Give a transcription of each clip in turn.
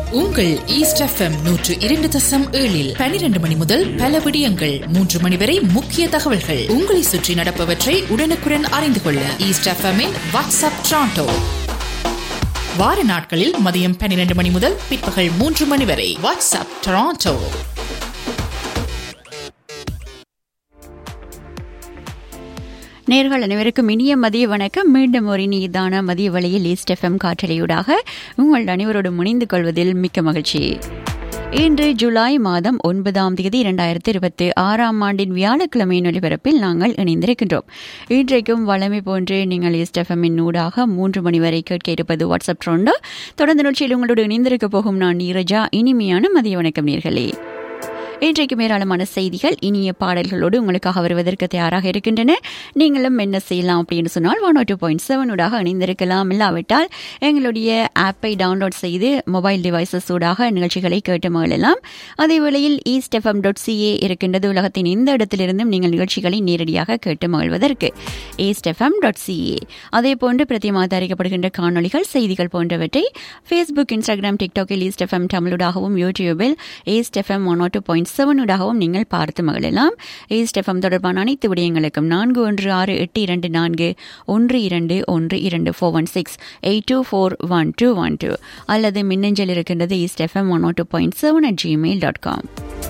உங்கள் east FM நூற்று இரண்டு தசம் ஏழில் பனிரெண்டு மணி முதல் பல விடயங்கள் மூன்று மணி வரை முக்கிய தகவல்கள் உங்களை சுற்றி நடப்பவற்றை உடனுக்குடன் அறிந்து கொள்ள ஈஸ்ட் எஃப்எம்மின் வாட்ஸ்அப் ட்ராண்டோ வார நாட்களில் மதியம் பன்னிரண்டு மணி முதல் பிற்பகல் மூன்று மணி வரை வாட்ஸ்அப் டொராண்டோ நேர்கள் அனைவருக்கும் இனிய மதிய வணக்கம் மீண்டும் ஒரு இனிதான மதிய வழியில் ஈஸ்ட் எஃப்எம் காற்றலையூடாக உங்கள் அனைவரோடு முனைந்து கொள்வதில் மிக்க மகிழ்ச்சி இன்று ஜூலை மாதம் ஒன்பதாம் தேதி இரண்டாயிரத்தி இருபத்தி ஆறாம் ஆண்டின் வியாழக்கிழமையின் ஒலிபரப்பில் நாங்கள் இணைந்திருக்கின்றோம் இன்றைக்கும் வளமை போன்று நீங்கள் ஈஸ்ட் எஃப்எம்மின் ஊடாக மூன்று மணி வரை கேட்க இருப்பது வாட்ஸ்அப் ட்ரோண்டோ தொடர்ந்து நிகழ்ச்சியில் உங்களோடு இணைந்திருக்க போகும் நான் நீரஜா இனிமையான மதிய வணக்கம் நேர்களே இன்றைக்கு ஏராளமான செய்திகள் இனிய பாடல்களோடு உங்களுக்காக வருவதற்கு தயாராக இருக்கின்றன நீங்களும் என்ன செய்யலாம் அப்படின்னு சொன்னால் ஒன் டூ பாயிண்ட் செவனூடாக இணைந்திருக்கலாம் இல்லாவிட்டால் எங்களுடைய ஆப்பை டவுன்லோட் செய்து மொபைல் டிவைசஸ் ஊடாக நிகழ்ச்சிகளை கேட்டு மகிழலாம் அதே வேளையில் ஈஸ்ட் எஃப்எம் டாட் சிஏ இருக்கின்றது உலகத்தின் எந்த இடத்திலிருந்தும் நீங்கள் நிகழ்ச்சிகளை நேரடியாக கேட்டு மகிழ்வதற்கு ஈஸ்ட் எஃப்எம் டாட் சிஏ அதே போன்று பிரதி மாத அறிக்கப்படுகின்ற காணொலிகள் செய்திகள் போன்றவற்றை ஃபேஸ்புக் இன்ஸ்டாகிராம் டிக்டாக்கில் ஈஸ்ட் எஃப்எம் தமிழூடாகவும் யூடியூபில் east FM one two point செவனூடாகவும் நீங்கள் பார்த்து மகிழலாம் ஈஸ்ட் எஃப்எம் தொடர்பான அனைத்து விடயங்களுக்கும் நான்கு ஒன்று ஆறு எட்டு இரண்டு நான்கு ஒன்று இரண்டு ஒன்று இரண்டு four one six eight two four one two one two அல்லது மின்னஞ்சல் இருக்கின்றது east FM one two point seven at Gmail dot com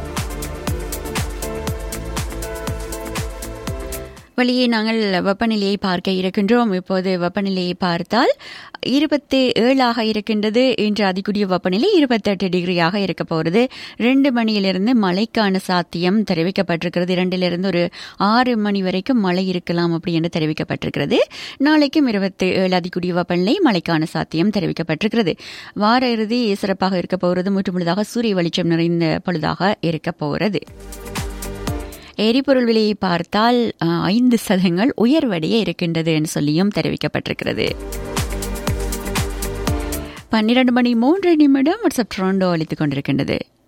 வெளியே நாங்கள் வெப்பநிலையை பார்க்க இருக்கின்றோம் இப்போது வெப்பநிலையை பார்த்தால் இருபத்தி ஏழாக இருக்கின்றது இன்று அதிகூடிய வெப்பநிலை இருபத்தெட்டு டிகிரியாக இருக்க போகிறது ரெண்டு மணியிலிருந்து மழைக்கான சாத்தியம் தெரிவிக்கப்பட்டிருக்கிறது இரண்டிலிருந்து ஒரு ஆறு மணி வரைக்கும் மழை இருக்கலாம் அப்படி என்று தெரிவிக்கப்பட்டிருக்கிறது நாளைக்கும் இருபத்தி ஏழு அதிகூடிய வெப்பநிலை மழைக்கான சாத்தியம் தெரிவிக்கப்பட்டிருக்கிறது வார இறுதி சிறப்பாக இருக்க போகிறது முற்றுமுழுதாக சூரிய வெளிச்சம் நிறைந்த பொழுதாக இருக்க போகிறது எரிபொருள் விலையை பார்த்தால் ஐந்து சதங்கள் உயர்வடைய இருக்கின்றது என்று சொல்லியும் தெரிவிக்கப்பட்டிருக்கிறது பன்னிரண்டு மணி மூன்று நிமிடம் வாட்ஸ்அப் ட்ரோண்டோ அளித்துக் கொண்டிருக்கின்றது